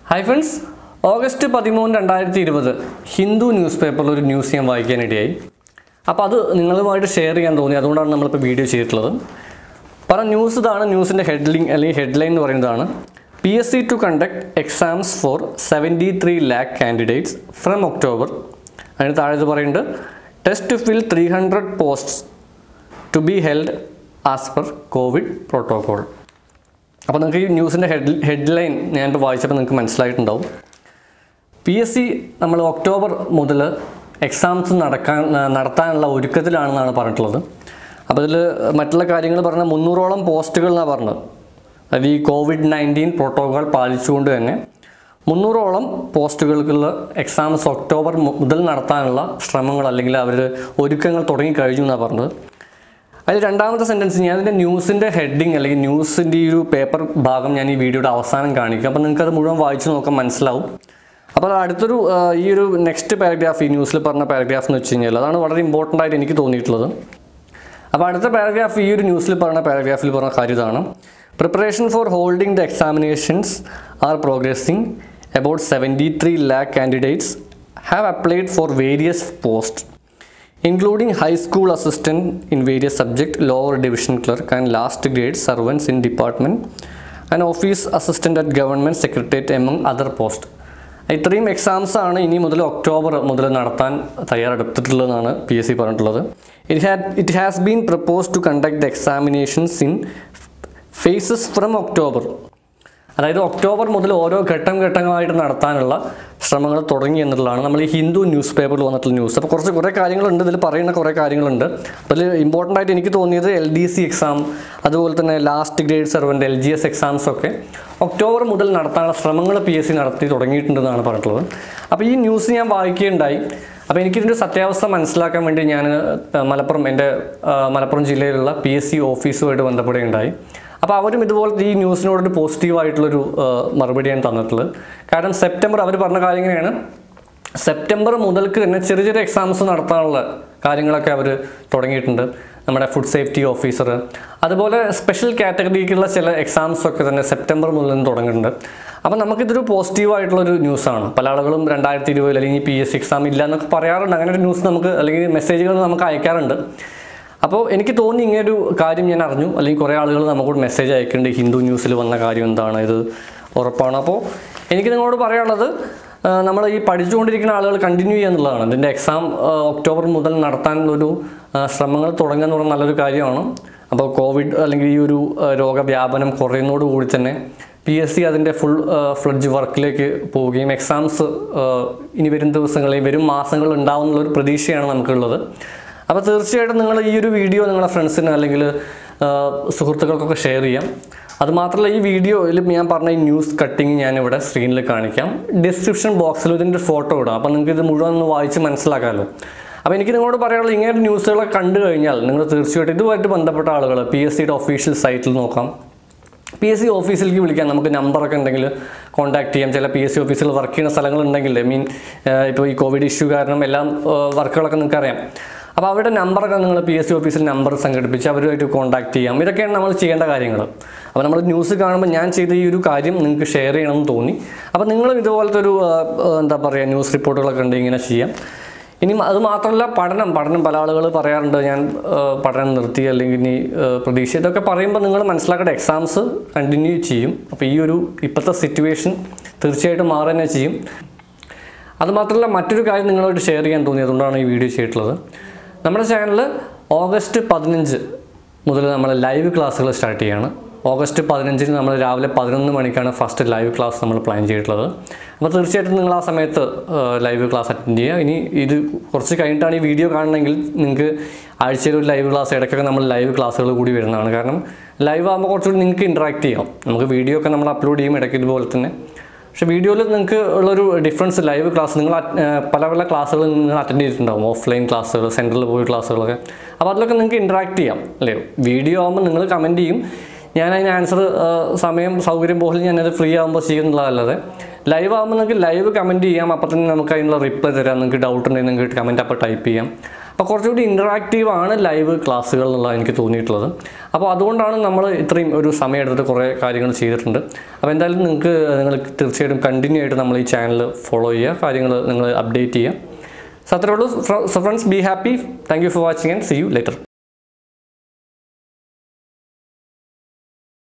hi friends August പതിമൂന്ന് രണ്ടായിരത്തി ഇരുപത് ഹിന്ദു ന്യൂസ് പേപ്പറിൽ ഒരു ന്യൂസ് ഞാൻ വായിക്കാനിടയായി അപ്പോൾ അത് നിങ്ങളുമായിട്ട് ഷെയർ ചെയ്യാൻ തോന്നി അതുകൊണ്ടാണ് നമ്മളിപ്പോൾ വീഡിയോ ചെയ്തിട്ടുള്ളത് പറഞ്ഞ ന്യൂസ് ഇതാണ് ന്യൂസിൻ്റെ ഹെഡ്ലിങ് അല്ലെങ്കിൽ ഹെഡ്ലൈൻ എന്ന് പറയുന്നതാണ് P S C to conduct exams for seventy three lakh candidates from October അതിന് താഴെ ഇത് പറയുന്നുണ്ട് test to fill three hundred posts to be held as per Covid protocol അപ്പോൾ നിങ്ങൾക്ക് ഈ ന്യൂസിൻ്റെ ഹെഡ് ഹെഡ്ലൈൻ ഞാനിപ്പോൾ വായിച്ചപ്പോൾ നിങ്ങൾക്ക് മനസ്സിലായിട്ടുണ്ടാവും പി എസ് സി നമ്മൾ ഒക്ടോബർ മുതൽ എക്സാംസ് നടക്കാൻ നടത്താനുള്ള ഒരുക്കത്തിലാണെന്നാണ് പറഞ്ഞിട്ടുള്ളത് അപ്പോൾ ഇതിൽ മറ്റുള്ള കാര്യങ്ങൾ പറഞ്ഞാൽ മുന്നൂറോളം പോസ്റ്റുകൾ എന്നാണ് പറഞ്ഞത് അതായത് ഈ കോവിഡ് നയൻറ്റീൻ പ്രോട്ടോകോൾ പാലിച്ചുകൊണ്ട് തന്നെ മുന്നൂറോളം പോസ്റ്റുകൾക്കുള്ള എക്സാംസ് ഒക്ടോബർ മു- മുതൽ നടത്താനുള്ള ശ്രമങ്ങൾ അല്ലെങ്കിൽ അവർ ഒരുക്കങ്ങൾ തുടങ്ങിക്കഴിഞ്ഞു എന്നാണ് പറഞ്ഞത് അതിൽ രണ്ടാമത്തെ സെൻറ്റൻസ് ഞാൻ അതിൻ്റെ ന്യൂസിൻ്റെ ഹെഡിങ് അല്ലെങ്കിൽ ന്യൂസിൻ്റെ ഈ ഒരു പേപ്പർ ഭാഗം ഞാൻ ഈ വീഡിയോയുടെ അവസാനം കാണിക്കും അപ്പോൾ നിങ്ങൾക്ക് അത് മുഴുവൻ വായിച്ച് നോക്കാൻ മനസ്സിലാവും അപ്പോൾ അത് അടുത്തൊരു ആ, ഈ ഒരു നെക്സ്റ്റ് പാരഗ്രാഫ് ഈ ന്യൂസിൽ പറഞ്ഞ പാരഗ്രാഫ് എന്ന് വെച്ച് കഴിഞ്ഞാൽ അതാണ് വളരെ ഇമ്പോർട്ടൻ്റ് ആയിട്ട് എനിക്ക് തോന്നിയിട്ടുള്ളത് അപ്പോൾ അടുത്ത പാരഗ്രാഫ് ഈ ഒരു ന്യൂസിൽ പറഞ്ഞ പാരഗ്രാഫിൽ പറഞ്ഞ കാര്യം ഇതാണ് preparation for holding the examinations are progressing about seventy three lakh candidates have applied for various post including high school assistant in various subject lower division clerk and last grade servants in department and office assistant at government secretariat among other post ഇത്രയും exams ആണ് ഇനി മുതൽ October മുതൽ നടത്താൻ തയ്യാറെടുത്തിട്ടുള്ളതെന്നാണ് P S C പറഞ്ഞിട്ടുള്ളത് it had it has been propose to conduct the examinations in phases from October അതായത് October മുതൽ ഓരോ ഘട്ടം ഘട്ടങ്ങളായിട്ട് നടത്താനുള്ള ശ്രമങ്ങൾ തുടങ്ങി എന്നുള്ളതാണ് നമ്മൾ ഈ ഹിന്ദു ന്യൂസ് പേപ്പറിൽ വന്നിട്ടുള്ള ന്യൂസ് അപ്പോൾ കുറച്ച് കുറേ കാര്യങ്ങളുണ്ട് ഇതിൽ പറയുന്ന കുറേ കാര്യങ്ങളുണ്ട് അതിൽ ഇമ്പോർട്ടൻ്റ് ആയിട്ട് എനിക്ക് തോന്നിയത് എൽ ഡി സി എക്സാം അതുപോലെ തന്നെ last grade servant L G S exams ഒക്കെ ഒക്ടോബർ മുതൽ നടത്താനുള്ള ശ്രമങ്ങൾ പി എസ് സി നടത്തി തുടങ്ങിയിട്ടുണ്ടെന്നാണ് പറഞ്ഞിട്ടുള്ളത് അപ്പോൾ ഈ ന്യൂസ് ഞാൻ വായിക്കുകയുണ്ടായി അപ്പോൾ എനിക്കിതിൻ്റെ സത്യാവസ്ഥ മനസ്സിലാക്കാൻ വേണ്ടി ഞാൻ ആ, മലപ്പുറം എൻ്റെ ആ, മലപ്പുറം ജില്ലയിലുള്ള പി എസ് സി ഓഫീസുമായിട്ട് ബന്ധപ്പെടുകയുണ്ടായി അപ്പോൾ അവരും ഇതുപോലത്തെ ഈ ന്യൂസിനോടൊരു പോസിറ്റീവായിട്ടുള്ളൊരു ആ, മറുപടിയാണ് തന്നിട്ടുള്ളത് കാരണം സെപ്റ്റംബർ അവർ പറഞ്ഞ കാര്യം ഇങ്ങനെയാണ് സെപ്റ്റംബർ മുതൽക്ക് തന്നെ ചെറിയ ചെറിയ എക്സാംസ് നടത്താനുള്ള കാര്യങ്ങളൊക്കെ അവർ തുടങ്ങിയിട്ടുണ്ട് നമ്മുടെ ഫുഡ് സേഫ്റ്റി ഓഫീസർ അതുപോലെ സ്പെഷ്യൽ കാറ്റഗറിക്കുള്ള ചില എക്സാംസ് ഒക്കെ തന്നെ സെപ്റ്റംബർ മുതൽ നിന്ന് തുടങ്ങുന്നുണ്ട് അപ്പോൾ നമുക്കിതൊരു പോസിറ്റീവായിട്ടുള്ളൊരു ന്യൂസാണ് പല ആളുകളും രണ്ടായിരത്തി ഇരുപതിൽ അല്ലെങ്കിൽ പി എസ് സി എക്സാം ഇല്ല എന്നൊക്കെ പറയാറുണ്ട് അങ്ങനെ ഒരു ന്യൂസ് നമുക്ക് അല്ലെങ്കിൽ മെസ്സേജുകൾ നമുക്ക് അയക്കാറുണ്ട് അപ്പോൾ എനിക്ക് തോന്നി ഇങ്ങനൊരു കാര്യം ഞാൻ അറിഞ്ഞു അല്ലെങ്കിൽ കുറേ ആളുകൾ നമുക്കോട് മെസ്സേജ് അയക്കുന്നുണ്ട് ഹിന്ദു ന്യൂസിൽ വന്ന കാര്യം എന്താണ് ഇത് ഉറപ്പാണ് അപ്പോൾ എനിക്ക് നിങ്ങളോട് പറയാനുള്ളത് നമ്മൾ ഈ പഠിച്ചുകൊണ്ടിരിക്കുന്ന ആളുകൾ കണ്ടിന്യൂ ചെയ്യുക എന്നുള്ളതാണ് ഇതിൻ്റെ എക്സാം ഒക്ടോബർ മുതൽ നടത്താൻ ഒരു ആ, ശ്രമങ്ങൾ തുടങ്ങുക എന്ന് പറഞ്ഞാൽ നല്ലൊരു കാര്യമാണ് അപ്പോൾ കോവിഡ് അല്ലെങ്കിൽ ഈ ഒരു ആ, രോഗവ്യാപനം കുറയുന്നതോടുകൂടി തന്നെ പി എസ് സി അതിൻ്റെ ഫുൾ ഫ്ലഡ്ജ് വർക്കിലേക്ക് പോവുകയും എക്സാംസ് ഇനി വരും ദിവസങ്ങളിൽ വരും മാസങ്ങളിൽ ഉണ്ടാവുന്നുള്ള ഒരു പ്രതീക്ഷയാണ് നമുക്കുള്ളത് അപ്പോൾ തീർച്ചയായിട്ടും നിങ്ങൾ ഈ ഒരു വീഡിയോ നിങ്ങളുടെ ഫ്രണ്ട്സിന് അല്ലെങ്കിൽ ആ, സുഹൃത്തുക്കൾക്കൊക്കെ ഷെയർ ചെയ്യാം അതുമാത്രമല്ല ഈ വീഡിയോയിൽ ഞാൻ പറഞ്ഞ ഈ ന്യൂസ് കട്ടിങ് ഞാനിവിടെ സ്ക്രീനിൽ കാണിക്കാം ഡിസ്ക്രിപ്ഷൻ ബോക്സിൽ ഇതിൻ്റെ ഫോട്ടോ ഇടാം അപ്പോൾ നിങ്ങൾക്ക് ഇത് മുഴുവൻ ഒന്ന് വായിച്ച് മനസ്സിലാക്കാമല്ലോ അപ്പോൾ എനിക്ക് നിങ്ങളോട് പറയാനുള്ളത് ഇങ്ങനെ ന്യൂസുകളൊക്കെ കണ്ടു കഴിഞ്ഞാൽ നിങ്ങൾ തീർച്ചയായിട്ടും ഇതുമായിട്ട് ബന്ധപ്പെട്ട ആളുകൾ പി എസ് സിയുടെ ഒഫീഷ്യൽ സൈറ്റിൽ നോക്കാം പി എസ് സി ഓഫീസിലേക്ക് വിളിക്കാം നമുക്ക് നമ്പറൊക്കെ ഉണ്ടെങ്കിൽ കോൺടാക്ട് ചെയ്യാം ചില പി എസ് സി ഓഫീസിൽ വർക്ക് ചെയ്യുന്ന സ്ഥലങ്ങളുണ്ടെങ്കിൽ ഐ മീൻ ഇപ്പോൾ ഈ കോവിഡ് ഇഷ്യൂ കാരണം എല്ലാം വർക്കുകളൊക്കെ നിങ്ങൾക്ക് അറിയാം അപ്പോൾ അവരുടെ നമ്പറൊക്കെ നിങ്ങൾ പി എസ് സി ഓഫീസിൽ നമ്പർ സംഘടിപ്പിച്ച് അവരുമായിട്ട് കോൺടാക്ട് ചെയ്യാം ഇതൊക്കെയാണ് നമ്മൾ ചെയ്യേണ്ട കാര്യങ്ങൾ അപ്പോൾ നമ്മൾ ന്യൂസ് കാണുമ്പോൾ ഞാൻ ചെയ്ത ഈ ഒരു കാര്യം നിങ്ങൾക്ക് ഷെയർ ചെയ്യണമെന്ന് തോന്നി അപ്പോൾ നിങ്ങളും ഇതുപോലത്തെ ഒരു ആ, ആ, എന്താ പറയുക ന്യൂസ് റിപ്പോർട്ടുകളൊക്കെ ഉണ്ട് ഇങ്ങനെ ചെയ്യാം ഇനി അത് മാത്രമല്ല പഠനം പഠനം പല ആളുകൾ പറയാറുണ്ട് ഞാൻ ആ, പഠനം നിർത്തി അല്ലെങ്കിൽ ഇനി ആ, പ്രതീക്ഷ ഇതൊക്കെ പറയുമ്പോൾ നിങ്ങൾ മനസ്സിലാക്കേണ്ട എക്സാംസ് കണ്ടിന്യൂ ചെയ്യും അപ്പോൾ ഈ ഒരു ഇപ്പോഴത്തെ സിറ്റുവേഷൻ തീർച്ചയായിട്ടും മാറുക തന്നെ ചെയ്യും അതുമാത്രമല്ല മറ്റൊരു കാര്യം നിങ്ങളോട് ഷെയർ ചെയ്യാൻ തോന്നി അതുകൊണ്ടാണ് ഈ വീഡിയോ ചെയ്തിട്ടുള്ളത് നമ്മുടെ ചാനലിൽ ഓഗസ്റ്റ് പതിനഞ്ച് മുതൽ നമ്മൾ ലൈവ് ക്ലാസ്സുകൾ സ്റ്റാർട്ട് ചെയ്യാണ് ഓഗസ്റ്റ് പതിനഞ്ചിന് നമ്മൾ രാവിലെ പതിനൊന്ന് മണിക്കാണ് ഫസ്റ്റ് ലൈവ് ക്ലാസ് നമ്മൾ പ്ലാൻ ചെയ്തിട്ടുള്ളത് അപ്പോൾ തീർച്ചയായിട്ടും നിങ്ങൾ ആ സമയത്ത് ലൈവ് ക്ലാസ് അറ്റൻഡ് ചെയ്യുക ഇനി ഇത് കുറച്ച് കഴിഞ്ഞിട്ടാണ് ഈ വീഡിയോ കാണണമെങ്കിൽ നിങ്ങൾക്ക് ആഴ്ചയിൽ ഒരു ലൈവ് ക്ലാസ് ഇടയ്ക്കൊക്കെ നമ്മൾ ലൈവ് ക്ലാസ്സുകൾ കൂടി വരുന്നതാണ് കാരണം ലൈവ് ആകുമ്പോൾ കുറച്ചുകൂടി നിങ്ങൾക്ക് ഇൻട്രാക്ട് ചെയ്യാം നമുക്ക് വീഡിയോ ഒക്കെ നമ്മൾ അപ്ലോഡ് ചെയ്യും ഇടയ്ക്ക് ഇതുപോലെ തന്നെ പക്ഷേ വീഡിയോയിൽ നിങ്ങൾക്ക് ഉള്ളൊരു ഡിഫറൻസ് ലൈവ് ക്ലാസ് നിങ്ങൾ at- ഏർ പല പല ക്ലാസ്സുകൾ നിങ്ങൾ അറ്റൻഡ് ചെയ്തിട്ടുണ്ടാവും ഓഫ്ലൈൻ ക്ലാസ്സുകൾ സെൻറ്ററിൽ പോയി ക്ലാസ്സുകളൊക്കെ അപ്പോൾ അതിലൊക്കെ നിങ്ങൾക്ക് ഇൻട്രാക്ട് ചെയ്യാം അല്ലേ വീഡിയോ ആകുമ്പോൾ നിങ്ങൾ കമൻറ്റ് ചെയ്യും ഞാൻ അതിന് ആൻസർ സമയം സൗകര്യം പോലെ ഞാനത് ഫ്രീ ആകുമ്പോൾ ചെയ്യുന്നുള്ളതല്ലാതെ ലൈവ് ആകുമ്പോൾ നിങ്ങൾക്ക് ലൈവ് കമൻറ്റ് ചെയ്യാം അപ്പോൾ തന്നെ നമുക്ക് അതിനുള്ള റിപ്ലൈ തരാം നിങ്ങൾക്ക് ഡൗട്ട് ഉണ്ടെങ്കിൽ നിങ്ങൾക്ക് കമൻറ്റ് അപ്പോൾ ടൈപ്പ് ചെയ്യാം അപ്പോൾ കുറച്ചുകൂടി ഇൻറ്ററാക്റ്റീവ് ആണ് ലൈവ് ക്ലാസ്സുകൾ എന്നുള്ളത് എനിക്ക് തോന്നിയിട്ടുള്ളത് അപ്പോൾ അതുകൊണ്ടാണ് നമ്മൾ ഇത്രയും ഒരു സമയം എടുത്തിട്ട് കുറേ കാര്യങ്ങൾ ചെയ്തിട്ടുണ്ട് അപ്പോൾ എന്തായാലും നിങ്ങൾക്ക് നിങ്ങൾ തീർച്ചയായിട്ടും കണ്ടിന്യൂ ആയിട്ട് നമ്മൾ ഈ ചാനൽ ഫോളോ ചെയ്യുക കാര്യങ്ങൾ നിങ്ങൾ അപ്ഡേറ്റ് ചെയ്യുക സോ അത്രേ ഉള്ളൂ so friends be happy thank you for watching and see you letter